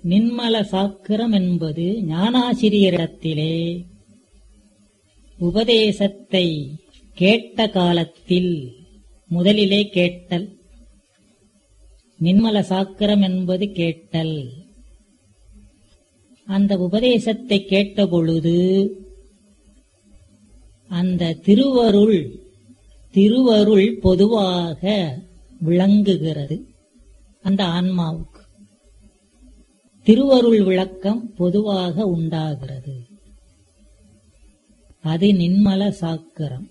நின்மல சாக்கிரம் என்பது ஞானாசிரியரிடத்திலே உபதேசத்தை கேட்ட காலத்தில் முதலிலே கேட்டல் நின்மல சாக்கிரம் என்பது கேட்டல் அந்த உபதேசத்தை கேட்ட பொழுது அந்த திருவருள் திருவருள் பொதுவாக விளங்குகிறது அந்த ஆன்மாவுக்கு திருவருள் விளக்கம் பொதுவாக உண்டாகிறது அது நின்மல சாக்கரம்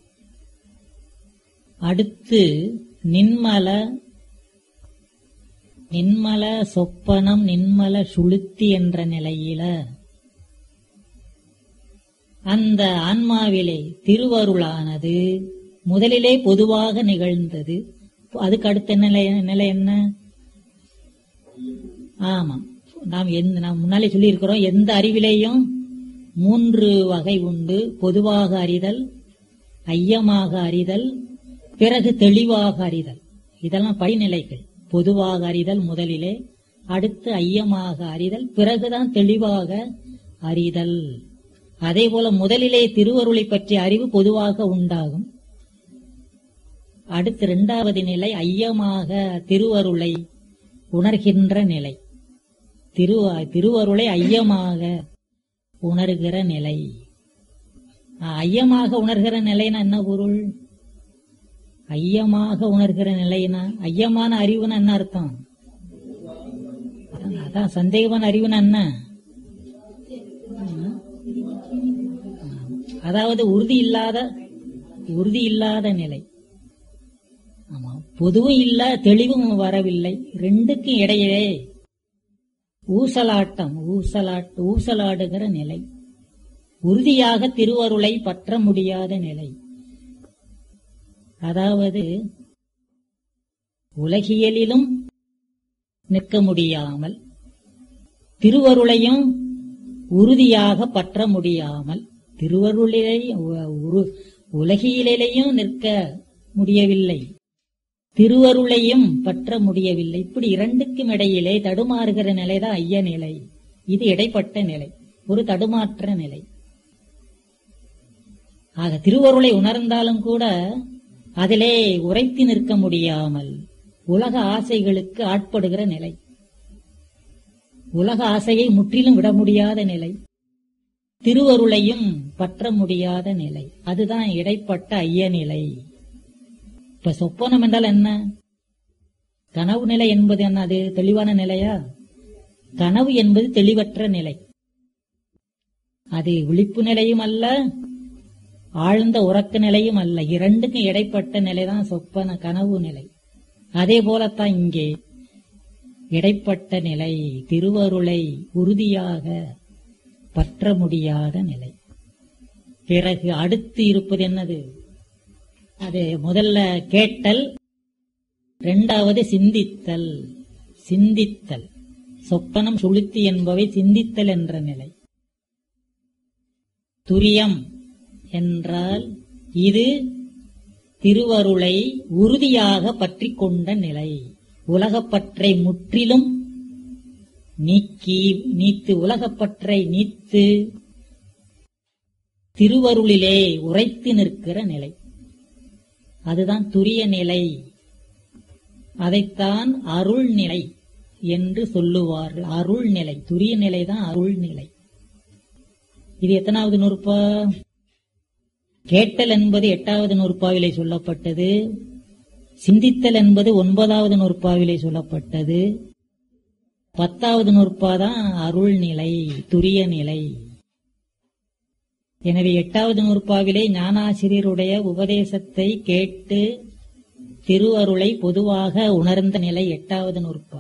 அடுத்து நின்மல நின்மல சொப்பனம் நின்மல சுளுத்தி என்ற நிலையில அந்த ஆன்மாவிலே திருவருளானது முதலிலே பொதுவாக நிகழ்ந்தது அதுக்கு அடுத்த நிலை நிலை என்ன ஆமா நாம் எந்த நாம் முன்னாலே சொல்லியிருக்கிறோம் எந்த அறிவிலேயும் மூன்று வகை உண்டு பொதுவாக அறிதல் ஐயமாக அறிதல் பிறகு தெளிவாக அறிதல் இதெல்லாம் படிநிலைகள் பொதுவாக அறிதல் முதலிலே அடுத்து ஐயமாக அறிதல் பிறகுதான் தெளிவாக அறிதல் அதே போல முதலிலே திருவருளை பற்றிய அறிவு பொதுவாக உண்டாகும் அடுத்து இரண்டாவது நிலை ஐயமாக திருவருளை உணர்கின்ற நிலை திரு திருவருளை ஐயமாக உணர்கிற நிலை ஐயமாக உணர்கிற நிலைனா என்ன பொருள் ஐயமாக உணர்கிற நிலைனா ஐயமான அறிவுனா என்ன அர்த்தம் அதான் சந்தேகமான அறிவுனா என்ன அதாவது உறுதி இல்லாத உறுதி இல்லாத நிலை ஆமா பொதுவும் இல்ல தெளிவும் வரவில்லை ரெண்டுக்கும் இடையிலே ஊசலாட்டம் ஊசலாட் ஊசலாடுகிற நிலை உறுதியாக திருவருளை பற்ற முடியாத நிலை அதாவது உலகியலிலும் நிற்க முடியாமல் திருவருளையும் உறுதியாக பற்ற முடியாமல் திருவருளிலே உலகியலிலேயும் நிற்க முடியவில்லை திருவருளையும் பற்ற முடியவில்லை இப்படி இரண்டுக்கும் இடையிலே தடுமாறுகிற நிலைதான் ஐய நிலை இது இடைப்பட்ட நிலை ஒரு தடுமாற்ற நிலை ஆக திருவருளை உணர்ந்தாலும் கூட அதிலே உரைத்து நிற்க முடியாமல் உலக ஆசைகளுக்கு ஆட்படுகிற நிலை உலக ஆசையை முற்றிலும் விட முடியாத நிலை திருவருளையும் பற்ற முடியாத நிலை அதுதான் இடைப்பட்ட ஐய நிலை இப்ப சொப்பனம் என்றால் என்ன கனவு நிலை என்பது என்ன அது தெளிவான நிலையா கனவு என்பது தெளிவற்ற நிலை அது விழிப்பு நிலையும் அல்ல ஆழ்ந்த உறக்க நிலையும் அல்ல இரண்டுக்கும் இடைப்பட்ட நிலைதான் சொப்பன கனவு நிலை அதே போலத்தான் இங்கே இடைப்பட்ட நிலை திருவருளை உறுதியாக பற்ற முடியாத நிலை பிறகு அடுத்து இருப்பது என்னது அது முதல்ல கேட்டல் இரண்டாவது சிந்தித்தல் சிந்தித்தல் சொப்பனம் சுளுத்தி என்பவை சிந்தித்தல் என்ற நிலை துரியம் என்றால் இது திருவருளை உறுதியாக பற்றி கொண்ட நிலை உலகப்பற்றை முற்றிலும் நீக்கி நீத்து உலகப்பற்றை நீத்து திருவருளிலே உரைத்து நிற்கிற நிலை அதுதான் துரிய நிலை அதைத்தான் அருள் நிலை என்று சொல்லுவார்கள் அருள் நிலை துரிய நிலைதான் அருள் நிலை இது எத்தனாவது நூற்பா கேட்டல் என்பது எட்டாவது நூற்பாவிலே சொல்லப்பட்டது சிந்தித்தல் என்பது ஒன்பதாவது நூற்பாவிலே சொல்லப்பட்டது பத்தாவது நூற்பாதான் அருள் நிலை துரிய நிலை எனவே எட்டாவது நூற்பாவிலே ஞானாசிரியருடைய உபதேசத்தை கேட்டு திருவருளை பொதுவாக உணர்ந்த நிலை எட்டாவது நூற்பா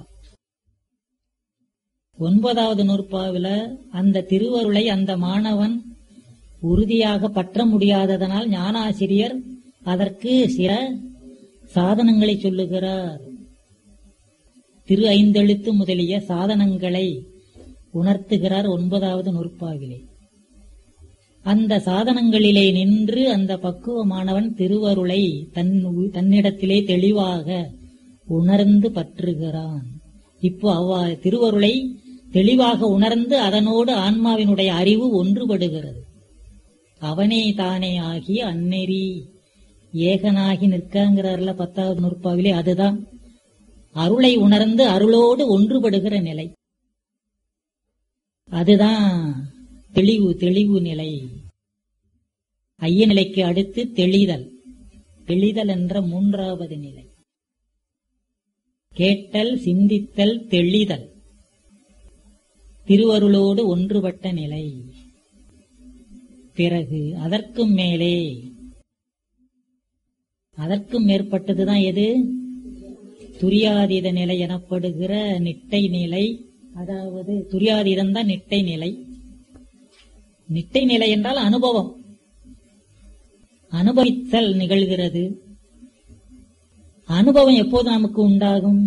ஒன்பதாவது நூற்பாவில அந்த திருவருளை அந்த மாணவன் உறுதியாக பற்ற முடியாததனால் ஞானாசிரியர் அதற்கு சில சாதனங்களை சொல்லுகிறார் திரு ஐந்தெழுத்து முதலிய சாதனங்களை உணர்த்துகிறார் ஒன்பதாவது நூற்பாவிலே அந்த சாதனங்களிலே நின்று அந்த பக்குவமானவன் திருவருளை தன் தன்னிடத்திலே தெளிவாக உணர்ந்து பற்றுகிறான் இப்போ அவ்வாறு திருவருளை தெளிவாக உணர்ந்து அதனோடு ஆன்மாவினுடைய அறிவு ஒன்றுபடுகிறது அவனே தானே ஆகி அந்நெறி ஏகனாகி நிற்கங்கிறார்ல பத்தாவது நூற்பாவிலே அதுதான் அருளை உணர்ந்து அருளோடு ஒன்றுபடுகிற நிலை அதுதான் தெளிவு தெளிவு நிலை ஐய நிலைக்கு அடுத்து தெளிதல் தெளிதல் என்ற மூன்றாவது நிலை கேட்டல் சிந்தித்தல் தெளிதல் திருவருளோடு ஒன்றுபட்ட நிலை பிறகு அதற்கும் மேலே அதற்கும் மேற்பட்டதுதான் எது துரியாதீத நிலை எனப்படுகிற நிட்டை நிலை அதாவது துரியாதீதம் தான் நிட்டை நிலை நிட்டை நிலை என்றால் அனுபவம் அனுபவித்தல் நிகழ்கிறது அனுபவம் எப்போது நமக்கு உண்டாகும்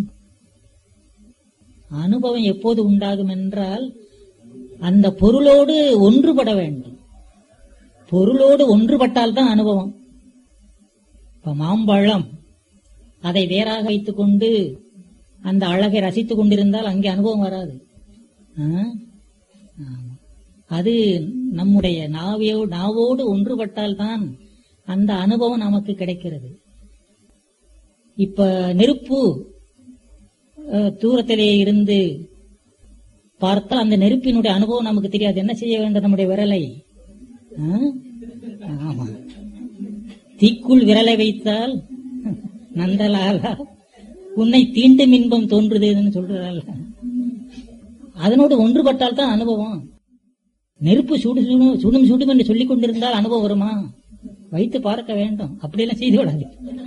அனுபவம் எப்போது உண்டாகும் என்றால் அந்த பொருளோடு ஒன்றுபட வேண்டும் பொருளோடு ஒன்றுபட்டால் தான் அனுபவம் இப்ப மாம்பழம் அதை வேறாக வைத்துக் கொண்டு அந்த அழகை ரசித்துக் கொண்டிருந்தால் அங்கே அனுபவம் வராது ஆ? ஆமா. அது நம்முடைய நாவையோ நாவோடு ஒன்றுபட்டால் தான் அந்த அனுபவம் நமக்கு கிடைக்கிறது இப்ப நெருப்பு அஹ், தூரத்திலே இருந்து பார்த்தால் அந்த நெருப்பினுடைய அனுபவம் நமக்கு தெரியாது என்ன செய்ய வேண்டும் நம்முடைய விரலை ஆ? ஆமா தீக்குள் விரலை வைத்தால் நந்தலாலா உன்னை தீண்டும் இன்பம் தோன்றுதுன்னு சொல்றாள் அதனோடு ஒன்றுபட்டால் தான் அனுபவம் நெருப்பு சுடு சுடும் சுடும் சுடும் என்று சொல்லிக் கொண்டிருந்தால் அனுபவம் வருமா வைத்து பார்க்க வேண்டும் அப்படியெல்லாம் செய்து விடாது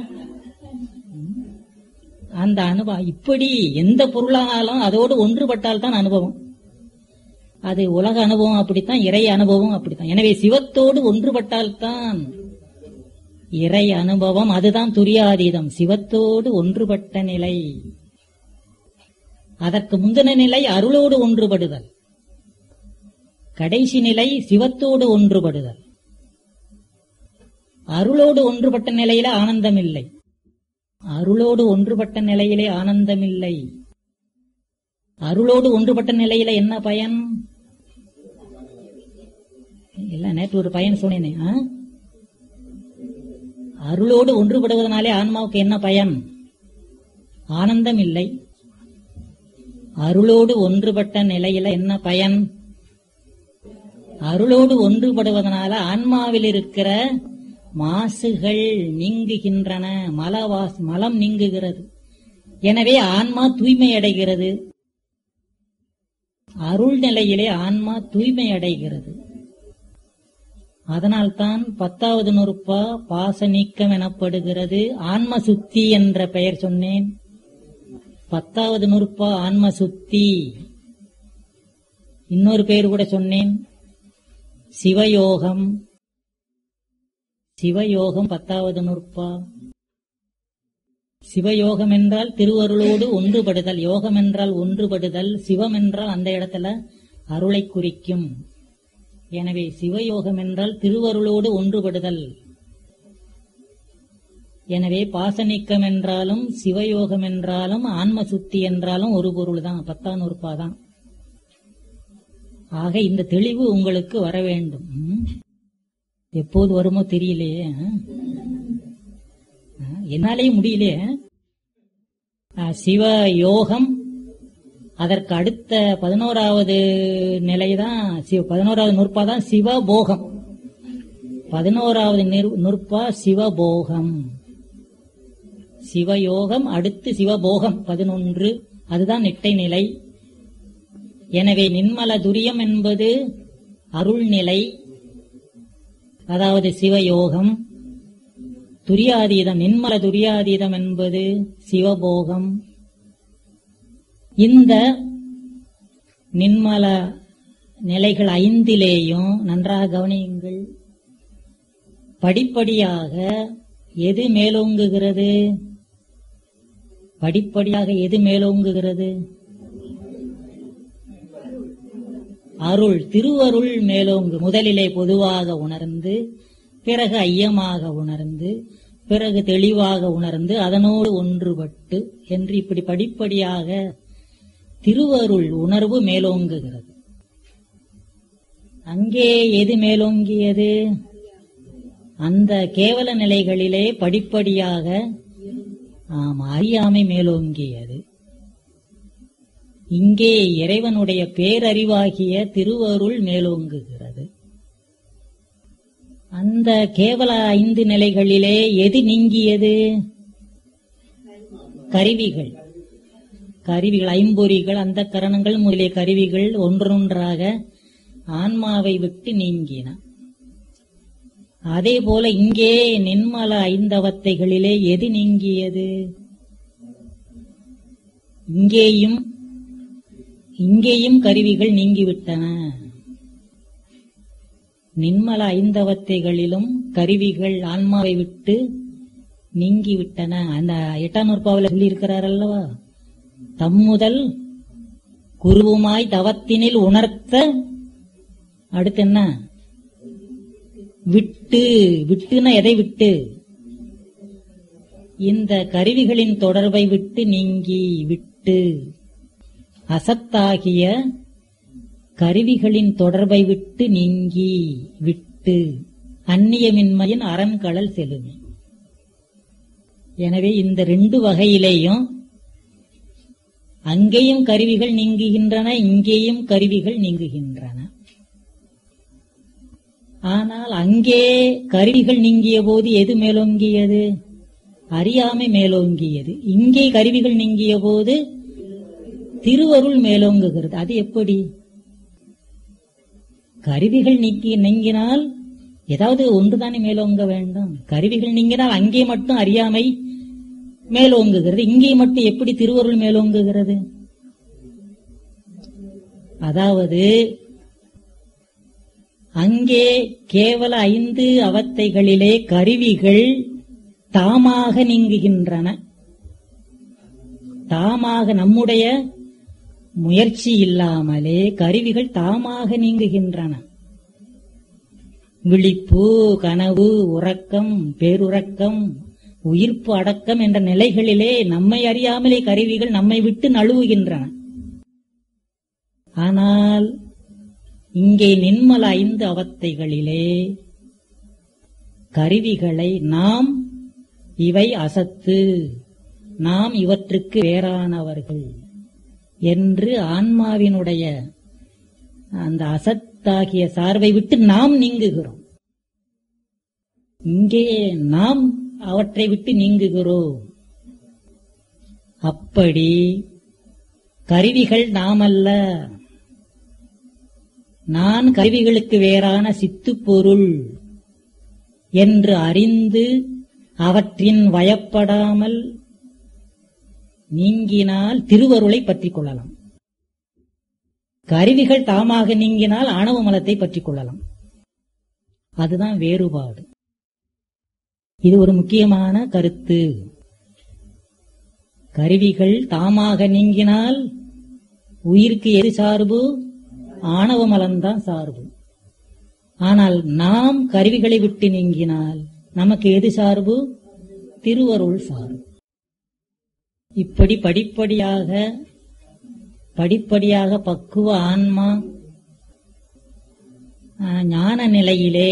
அந்த அனுபவம் இப்படி எந்த பொருளானாலும் அதோடு ஒன்றுபட்டால் தான் அனுபவம் அது உலக அனுபவம் அப்படித்தான் இறை அனுபவம் அப்படித்தான் எனவே சிவத்தோடு ஒன்றுபட்டால் தான் இறை அனுபவம் அதுதான் துரியாதீதம் சிவத்தோடு ஒன்றுபட்ட நிலை அதற்கு முந்தின நிலை அருளோடு ஒன்றுபடுதல் கடைசி நிலை சிவத்தோடு ஒன்றுபடுதல் அருளோடு ஒன்றுபட்ட நிலையில ஆனந்தம் இல்லை அருளோடு ஒன்றுபட்ட நிலையிலே ஆனந்தமில்லை அருளோடு ஒன்றுபட்ட நிலையில என்ன பயன் இல்ல நேற்று ஒரு பயன் சொன்னேனே ஆ? அருளோடு ஒன்றுபடுவதனாலே ஆன்மாவுக்கு என்ன பயன் ஆனந்தம் இல்லை அருளோடு ஒன்றுபட்ட நிலையில என்ன பயன் அருளோடு ஒன்றுபடுவதனால ஆன்மாவில் இருக்கிற மாசுகள் நீங்குகின்றன மலவாஸ் மலம் நீங்குகிறது எனவே ஆன்மா தூய்மை அடைகிறது அருள் நிலையிலே ஆன்மா தூய்மை அடைகிறது அதனால்தான் பத்தாவது நுறுப்பா பாச நீக்கம் எனப்படுகிறது ஆன்ம சுத்தி என்ற பெயர் சொன்னேன் பத்தாவது நுறுப்பா ஆன்ம சுத்தி இன்னொரு பெயர் கூட சொன்னேன் சிவயோகம் சிவயோகம் பத்தாவது நுற்பா சிவயோகம் என்றால் திருவருளோடு ஒன்றுபடுதல் யோகம் என்றால் ஒன்றுபடுதல் சிவம் என்றால் அந்த இடத்துல அருளை குறிக்கும் எனவே சிவயோகம் என்றால் திருவருளோடு ஒன்றுபடுதல் எனவே பாசநீக்கம் என்றாலும் சிவயோகம் என்றாலும் ஆன்ம சுத்தி என்றாலும் ஒரு பொருள் தான் பத்தாம் நூறுபா தான் ஆக இந்த தெளிவு உங்களுக்கு வர வேண்டும் ம்? எப்போது வருமோ தெரியலையே ஆ? ஆ, என்னாலேயே முடியலையே ஆ, சிவ யோகம் அதற்கு அடுத்த பதினோராவது நிலைதான் சிவ பதினோராவது நுற்பா தான் சிவபோகம் பதினோராவது நிர்- நுற்பா சிவபோகம் சிவயோகம் அடுத்து சிவபோகம் பதினொன்று அதுதான் நிட்டை நிலை எனவே நின்மல துரியம் என்பது அருள்நிலை அதாவது சிவயோகம் துரியாதீதம் நின்மல துரியாதீதம் என்பது சிவபோகம் இந்த நின்மல நிலைகள் ஐந்திலேயும் நன்றாக கவனியுங்கள் படிப்படியாக எது மேலோங்குகிறது படிப்படியாக எது மேலோங்குகிறது அருள் திருவருள் மேலோங்கு முதலிலே பொதுவாக உணர்ந்து பிறகு ஐயமாக உணர்ந்து பிறகு தெளிவாக உணர்ந்து அதனோடு ஒன்றுபட்டு என்று இப்படி படிப்படியாக திருவருள் உணர்வு மேலோங்குகிறது அங்கே எது மேலோங்கியது அந்த கேவல நிலைகளிலே படிப்படியாக ஆம் அறியாமை மேலோங்கியது இங்கே இறைவனுடைய பேரறிவாகிய திருவருள் மேலோங்குகிறது அந்த கேவல ஐந்து நிலைகளிலே எது நீங்கியது கருவிகள் கருவிகள் ஐம்பொறிகள் அந்த கரணங்கள் முதலிய கருவிகள் ஒன்றொன்றாக ஆன்மாவை விட்டு நீங்கின அதே போல இங்கே நின்மல ஐந்தவத்தைகளிலே எது நீங்கியது இங்கேயும் இங்கேயும் கருவிகள் நீங்கிவிட்டன நின்மல ஐந்தவத்தைகளிலும் கருவிகள் ஆன்மாவை விட்டு நீங்கிவிட்டன அந்த எட்டாம் நூற்பாவில் சொல்லியிருக்கிறார் அல்லவா தம்முதல் குருவுமாய் தவத்தினில் உணர்த்த அடுத்து என்ன விட்டு விட்டுனா எதை விட்டு இந்த கருவிகளின் தொடர்பை விட்டு நீங்கி விட்டு அசத்தாகிய கருவிகளின் தொடர்பை விட்டு நீங்கி விட்டு அந்நியமின்மையின் அரண்கடல் செலுமே எனவே இந்த ரெண்டு வகையிலேயும் அங்கேயும் கருவிகள் நீங்குகின்றன இங்கேயும் கருவிகள் நீங்குகின்றன ஆனால் அங்கே கருவிகள் நீங்கிய போது எது மேலோங்கியது அறியாமை மேலோங்கியது இங்கே கருவிகள் நீங்கிய போது திருவருள் மேலோங்குகிறது அது எப்படி கருவிகள் நீக்கி நீங்கினால் ஏதாவது ஒன்றுதானே மேலோங்க வேண்டும் கருவிகள் நீங்கினால் அங்கே மட்டும் அறியாமை மேலோங்குகிறது இங்கே மட்டும் எப்படி திருவருள் மேலோங்குகிறது அதாவது அங்கே கேவல ஐந்து அவத்தைகளிலே கருவிகள் தாமாக நீங்குகின்றன தாமாக நம்முடைய முயற்சி இல்லாமலே கருவிகள் தாமாக நீங்குகின்றன விழிப்பு கனவு உறக்கம் பேருறக்கம் உயிர்ப்பு அடக்கம் என்ற நிலைகளிலே நம்மை அறியாமலே கருவிகள் நம்மை விட்டு நழுவுகின்றன ஆனால் இங்கே நின்மல ஐந்து அவத்தைகளிலே கருவிகளை நாம் இவை அசத்து நாம் இவற்றுக்கு வேறானவர்கள் என்று ஆன்மாவினுடைய அந்த அசத்தாகிய சார்பை விட்டு நாம் நீங்குகிறோம் இங்கே நாம் அவற்றை விட்டு நீங்குகிறோம் அப்படி கருவிகள் நாமல்ல நான் கருவிகளுக்கு வேறான சித்துப் பொருள் என்று அறிந்து அவற்றின் வயப்படாமல் நீங்கினால் திருவருளை பற்றிக் கொள்ளலாம் கருவிகள் தாமாக நீங்கினால் ஆணவ மலத்தை பற்றிக் கொள்ளலாம் அதுதான் வேறுபாடு இது ஒரு முக்கியமான கருத்து கருவிகள் தாமாக நீங்கினால் உயிருக்கு எது சார்பு ஆணவ மலம்தான் சார்பு ஆனால் நாம் கருவிகளை விட்டு நீங்கினால் நமக்கு எது சார்பு திருவருள் சார்பு இப்படி படிப்படியாக படிப்படியாக பக்குவ ஆன்மா ஆஹ், ஞான நிலையிலே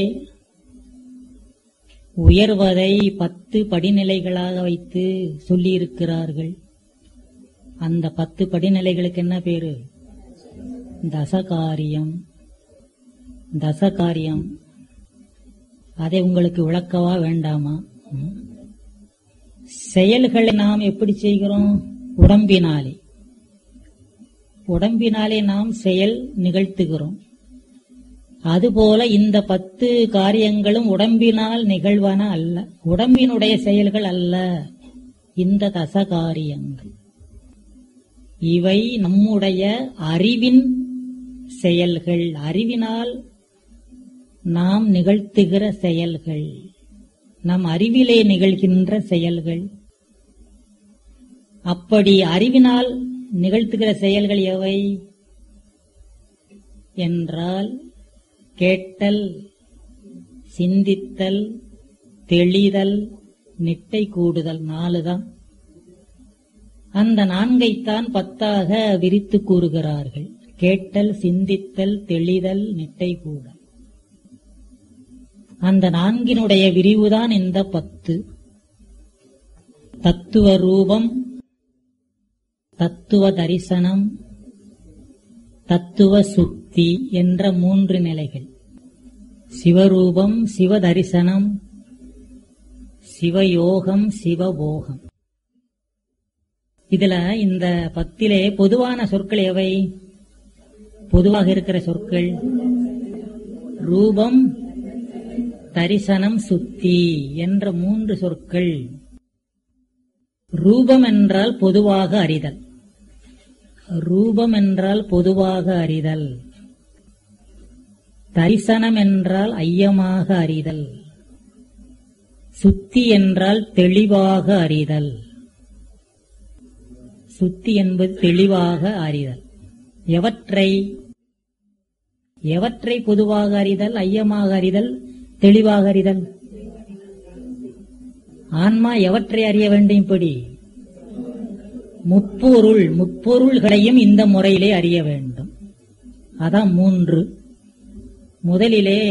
உயர்வதை பத்து படிநிலைகளாக வைத்து சொல்லியிருக்கிறார்கள் அந்த பத்து படிநிலைகளுக்கு என்ன பேரு தசகாரியம் தசகாரியம் அதை உங்களுக்கு விளக்கவா வேண்டாமா ம்? செயல்களை நாம் எப்படி செய்கிறோம் உடம்பினாலே உடம்பினாலே நாம் செயல் நிகழ்த்துகிறோம் அதுபோல இந்த பத்து காரியங்களும் உடம்பினால் நிகழ்வன அல்ல உடம்பினுடைய செயல்கள் அல்ல இந்த தசகாரியங்கள் இவை நம்முடைய அறிவின் செயல்கள் அறிவினால் நாம் நிகழ்த்துகிற செயல்கள் நம் அறிவிலே நிகழ்கின்ற செயல்கள் அப்படி அறிவினால் நிகழ்த்துகிற செயல்கள் எவை என்றால் கேட்டல் சிந்தித்தல் தெளிதல் நிட்டை கூடுதல் நாலுதான் அந்த நான்கைத்தான் பத்தாக விரித்து கூறுகிறார்கள் கேட்டல் சிந்தித்தல் தெளிதல் நிட்டை கூட அந்த நான்கினுடைய விரிவுதான் இந்த பத்து தத்துவ ரூபம் தத்துவ தரிசனம் தத்துவ சுத்தி என்ற மூன்று நிலைகள் சிவரூபம் சிவ தரிசனம் சிவயோகம் சிவபோகம் இதுல இந்த பத்திலே பொதுவான சொற்கள் எவை பொதுவாக இருக்கிற சொற்கள் ரூபம் தரிசனம் சுத்தி என்ற மூன்று சொற்கள் ரூபம் என்றால் பொதுவாக அறிதல் ரூபம் என்றால் பொதுவாக அறிதல் தரிசனம் என்றால் ஐயமாக அறிதல் சுத்தி என்றால் தெளிவாக அறிதல் சுத்தி என்பது தெளிவாக அறிதல் எவற்றை எவற்றை பொதுவாக அறிதல் ஐயமாக அறிதல் தெளிவாக அறிதல் ஆன்மா எவற்றை அறிய வேண்டும் இப்படி முப்பொருள் முப்பொருள்களையும் இந்த முறையிலே அறிய வேண்டும் அதான் மூன்று முதலிலே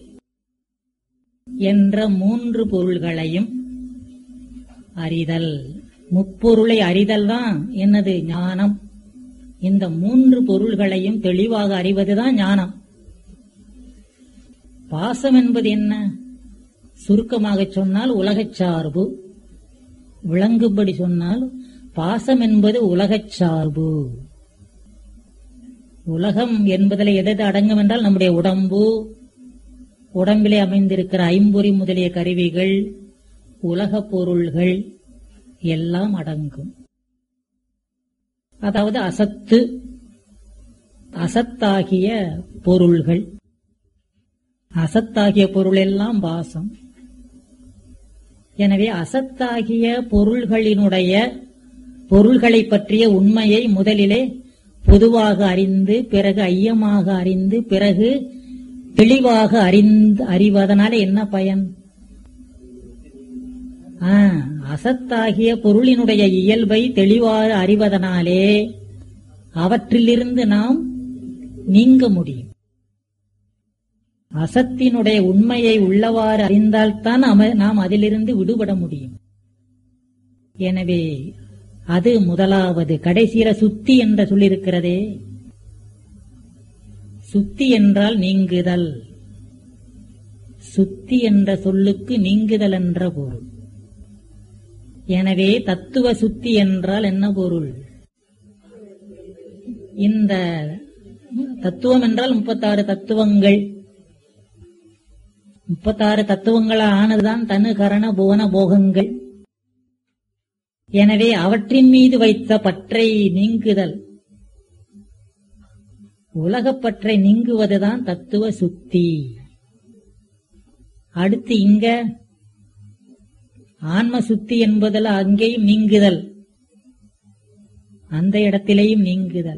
என்ற மூன்று பொருள்களையும் அறிதல் முப்பொருளை அறிதல் தான் என்னது ஞானம் இந்த மூன்று பொருள்களையும் தெளிவாக அறிவதுதான் ஞானம் பாசம் என்பது என்ன சுருக்கமாக சொன்னால் உலகச் சார்பு விளங்கும்படி சொன்னால் பாசம் என்பது உலகச் சார்பு உலகம் என்பதில் எது அடங்கும் என்றால் நம்முடைய உடம்பு உடம்பிலே அமைந்திருக்கிற ஐம்பொறி முதலிய கருவிகள் உலகப் பொருள்கள் எல்லாம் அடங்கும் அதாவது அசத்து அசத்தாகிய பொருள்கள் அசத்தாகிய பொருள் எல்லாம் பாசம் எனவே அசத்தாகிய பொருள்களினுடைய பொருள்களை பற்றிய உண்மையை முதலிலே பொதுவாக அறிந்து பிறகு ஐயமாக அறிந்து பிறகு தெளிவாக அறிந்து அறிவதனால என்ன பயன் ஆ, அசத்தாகிய பொருளினுடைய இயல்பை தெளிவாக அறிவதனாலே அவற்றிலிருந்து நாம் நீங்க முடியும் அசத்தினுடைய உண்மையை உள்ளவாறு அறிந்தால்தான் அம- நாம் அதிலிருந்து விடுபட முடியும் எனவே அது முதலாவது கடைசியில சுத்தி என்று சொல்லியிருக்கிறதே சுத்தி என்றால் நீங்குதல் சுத்தி என்ற சொல்லுக்கு நீங்குதல் என்ற பொருள் எனவே தத்துவ சுத்தி என்றால் என்ன பொருள் இந்த தத்துவம் என்றால் முப்பத்தாறு தத்துவங்கள் முப்பத்தாறு தத்துவங்களா ஆனதுதான் தனு கரண புவன போகங்கள் எனவே அவற்றின் மீது வைத்த பற்றை நீங்குதல் உலகப் பற்றை நீங்குவதுதான் தத்துவ சுத்தி அடுத்து இங்க ஆன்ம சுத்தி என்பதில் அங்கேயும் நீங்குதல் அந்த இடத்திலேயும் நீங்குதல்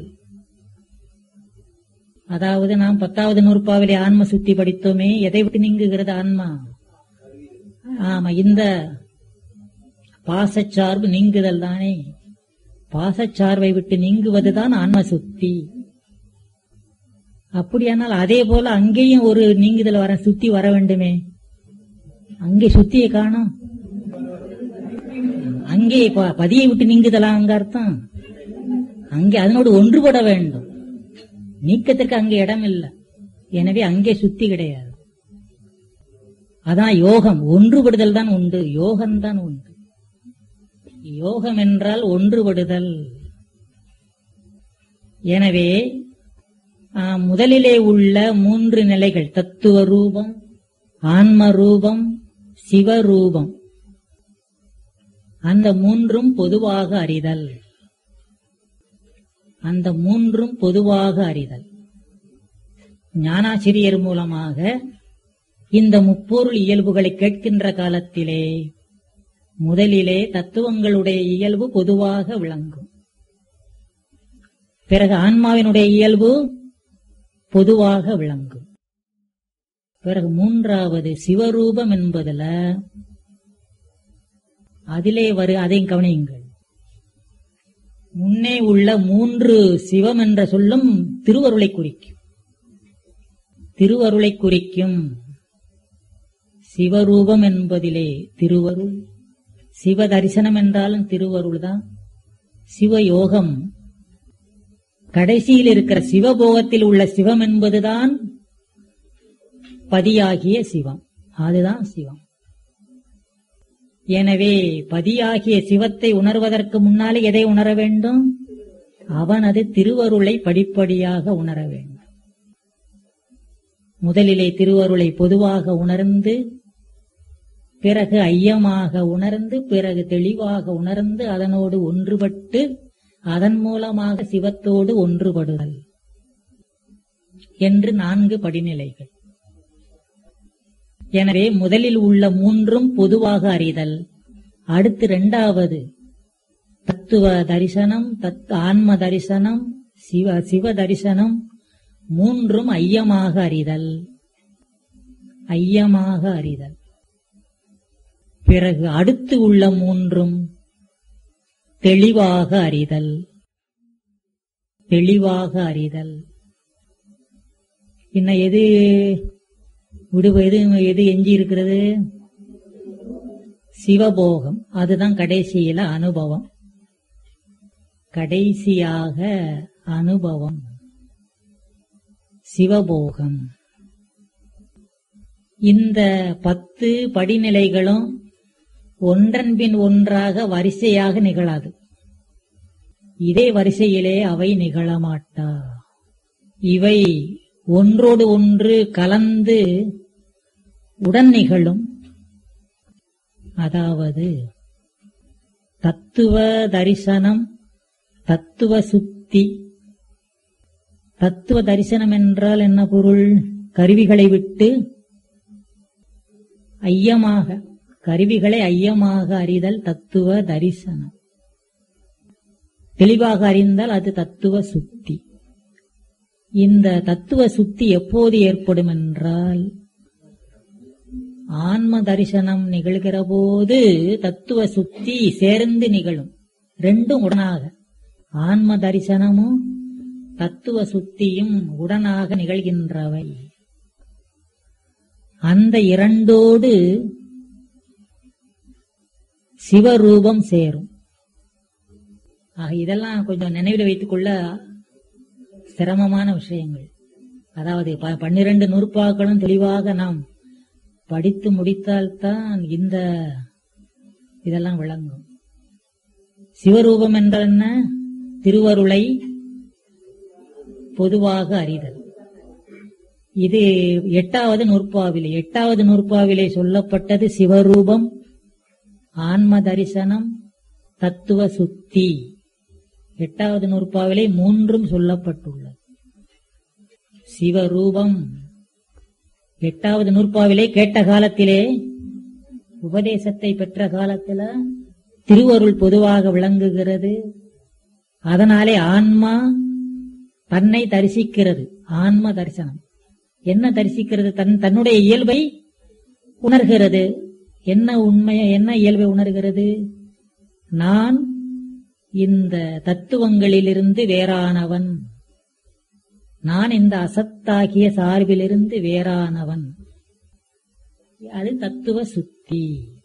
அதாவது நாம் பத்தாவது நூற்பாவிலே ஆன்ம சுத்தி படித்தோமே எதை விட்டு நீங்குகிறது ஆன்மா ஆமா இந்த பாசச்சார்பு நீங்குதல் தானே பாசச்சார்பை விட்டு நீங்குவதுதான் ஆன்ம சுத்தி அப்படியானால் அதே போல அங்கேயும் ஒரு நீங்குதல் வர சுத்தி வர வேண்டுமே அங்கே சுத்தியை காணோம் அங்கே ப- பதியை விட்டு நீங்குதலா அங்க அர்த்தம் அங்கே அதனோடு ஒன்றுபட வேண்டும் நீக்கத்திற்கு அங்கே இடம் இல்லை எனவே அங்கே சுத்தி கிடையாது அதான் யோகம் ஒன்றுபடுதல் தான் உண்டு யோகம்தான் உண்டு யோகம் என்றால் ஒன்றுபடுதல் எனவே ஆ, முதலிலே உள்ள மூன்று நிலைகள் தத்துவ ரூபம் ஆன்ம ரூபம் சிவரூபம் அந்த மூன்றும் பொதுவாக அறிதல் அந்த மூன்றும் பொதுவாக அறிதல் ஞானாசிரியர் மூலமாக இந்த முப்பொருள் இயல்புகளை கேட்கின்ற காலத்திலே முதலிலே தத்துவங்களுடைய இயல்பு பொதுவாக விளங்கும் பிறகு ஆன்மாவினுடைய இயல்பு பொதுவாக விளங்கும் பிறகு மூன்றாவது சிவரூபம் என்பதுல அதிலே வரு அதையும் கவனியுங்கள் முன்னே உள்ள மூன்று சிவம் என்ற சொல்லும் திருவருளை குறிக்கும் திருவருளை குறிக்கும் சிவரூபம் என்பதிலே திருவருள் சிவ தரிசனம் என்றாலும் திருவருள் தான் சிவயோகம் கடைசியில் இருக்கிற சிவபோகத்தில் உள்ள சிவம் என்பதுதான் பதியாகிய சிவம் அதுதான் சிவம் எனவே பதியாகிய சிவத்தை உணர்வதற்கு முன்னாலே எதை உணர வேண்டும் அவனது திருவருளை படிப்படியாக உணர வேண்டும் முதலிலே திருவருளை பொதுவாக உணர்ந்து பிறகு ஐயமாக உணர்ந்து பிறகு தெளிவாக உணர்ந்து அதனோடு ஒன்றுபட்டு அதன் மூலமாக சிவத்தோடு ஒன்றுபடுதல் என்று நான்கு படிநிலைகள் எனவே முதலில் உள்ள மூன்றும் பொதுவாக அறிதல் அடுத்து இரண்டாவது தத்துவ தரிசனம் தத் ஆன்ம தரிசனம் சிவ சிவ தரிசனம் மூன்றும் ஐயமாக அறிதல் ஐயமாக அறிதல் பிறகு அடுத்து உள்ள மூன்றும் தெளிவாக அறிதல் தெளிவாக அறிதல் இன்னும் எது விடுவு எது எது எஞ்சி இருக்கிறது சிவபோகம் அதுதான் கடைசியில அனுபவம் கடைசியாக அனுபவம் சிவபோகம் இந்த பத்து படிநிலைகளும் ஒன்றன் பின் ஒன்றாக வரிசையாக நிகழாது இதே வரிசையிலே அவை நிகழமாட்டா இவை ஒன்றோடு ஒன்று கலந்து உடன் நிகழும் அதாவது தத்துவ தரிசனம் தத்துவ சுத்தி தத்துவ தரிசனம் என்றால் என்ன பொருள் கருவிகளை விட்டு ஐயமாக கருவிகளை ஐயமாக அறிதல் தத்துவ தரிசனம் தெளிவாக அறிந்தால் அது தத்துவ சுத்தி இந்த தத்துவ சுத்தி எப்போது ஏற்படும் என்றால் ஆன்ம தரிசனம் நிகழ்கிற போது தத்துவ சுத்தி சேர்ந்து நிகழும் ரெண்டும் உடனாக ஆன்ம தரிசனமும் தத்துவ சுத்தியும் உடனாக நிகழ்கின்றவை அந்த இரண்டோடு சிவரூபம் சேரும் ஆக இதெல்லாம் கொஞ்சம் நினைவில் வைத்துக் கொள்ள சிரமமான விஷயங்கள் அதாவது ப- பன்னிரண்டு நூற்பாக்களும் தெளிவாக நாம் படித்து முடித்தால்தான் இந்த இதெல்லாம் விளங்கும் சிவரூபம் என்றால் என்ன திருவருளை பொதுவாக அறிதல் இது எட்டாவது நூற்பாவிலே எட்டாவது நூற்பாவிலே சொல்லப்பட்டது சிவரூபம் ஆன்ம தரிசனம் தத்துவ சுத்தி எட்டாவது நூற்பாவிலே மூன்றும் சொல்லப்பட்டுள்ளது சிவரூபம் எட்டாவது நூற்பாவிலே கேட்ட காலத்திலே உபதேசத்தை பெற்ற காலத்துல திருவருள் பொதுவாக விளங்குகிறது அதனாலே ஆன்மா தன்னை தரிசிக்கிறது ஆன்ம தரிசனம் என்ன தரிசிக்கிறது தன் தன்னுடைய இயல்பை உணர்கிறது என்ன உண்மையை என்ன இயல்பை உணர்கிறது நான் இந்த தத்துவங்களிலிருந்து வேறானவன் நான் இந்த அசத்தாகிய சார்பிலிருந்து வேறானவன் அது தத்துவ சுத்தி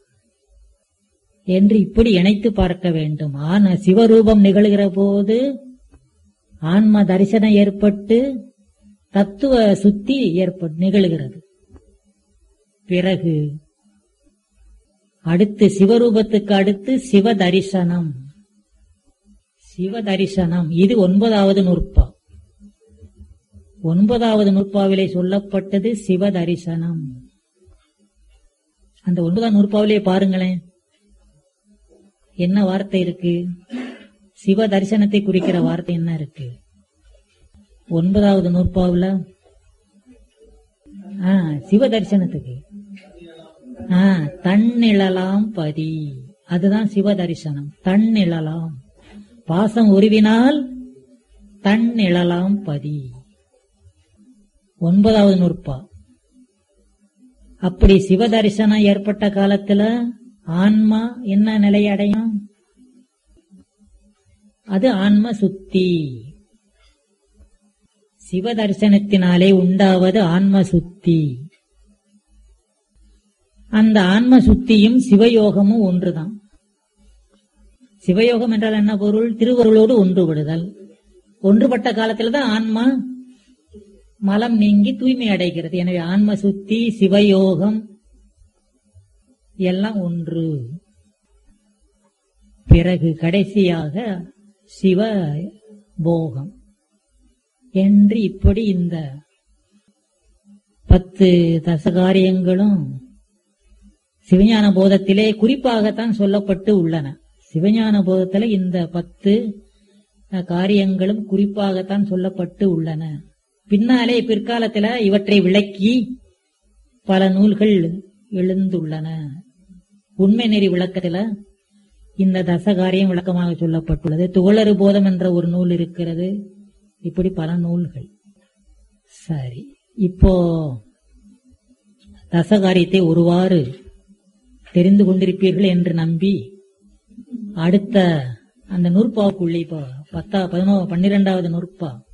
என்று இப்படி இணைத்து பார்க்க வேண்டும் ஆன சிவரூபம் நிகழ்கிற போது ஆன்ம தரிசனம் ஏற்பட்டு தத்துவ சுத்தி ஏற்பட்டு நிகழ்கிறது பிறகு அடுத்து சிவரூபத்துக்கு அடுத்து சிவ தரிசனம் சிவ தரிசனம் இது ஒன்பதாவது நூற்பா ஒன்பதாவது நூற்பாவிலே சொல்லப்பட்டது சிவ தரிசனம் அந்த ஒன்பதாம் நூற்பாவிலே பாருங்களேன் என்ன வார்த்தை இருக்கு சிவ தரிசனத்தை குறிக்கிற வார்த்தை என்ன இருக்கு ஒன்பதாவது நூற்பாவுல ஆ, சிவ தரிசனத்துக்கு ஆ, தன்னிழலாம் பதி அதுதான் சிவ தரிசனம் தன்னிழலாம் பாசம் உருவினால் தன்னிழலாம் பதி ஒன்பதாவது நூற்பா அப்படி சிவ தரிசனம் ஏற்பட்ட காலத்துல ஆன்மா என்ன நிலை அடையும் அது ஆன்ம சுத்தி சிவ தரிசனத்தினாலே உண்டாவது ஆன்ம சுத்தி அந்த ஆன்ம சுத்தியும் சிவயோகமும் ஒன்றுதான் சிவயோகம் என்றால் என்ன பொருள் திருவருளோடு ஒன்றுபடுதல் ஒன்றுபட்ட காலத்துல தான் ஆன்மா மலம் நீங்கி தூய்மை அடைகிறது எனவே ஆன்ம சுத்தி சிவயோகம் எல்லாம் ஒன்று பிறகு கடைசியாக சிவ போகம் என்று இப்படி இந்த பத்து தசகாரியங்களும் சிவஞான போதத்திலே குறிப்பாகத்தான் சொல்லப்பட்டு உள்ளன சிவஞான போதத்துல இந்த பத்து அஹ், காரியங்களும் குறிப்பாகத்தான் சொல்லப்பட்டு உள்ளன பின்னாலே பிற்காலத்துல இவற்றை விளக்கி பல நூல்கள் எழுந்துள்ளன உண்மை நெறி விளக்கத்துல இந்த தசகாரியம் விளக்கமாக சொல்லப்பட்டுள்ளது துகளறு போதம் என்ற ஒரு நூல் இருக்கிறது இப்படி பல நூல்கள் சரி இப்போ தசகாரியத்தை ஒருவாறு தெரிந்து கொண்டிருப்பீர்கள் என்று நம்பி அடுத்த அந்த நூற்பாவுக்குள்ளே இப்போ பத்தா பதினோ பன்னிரெண்டாவது நூற்பா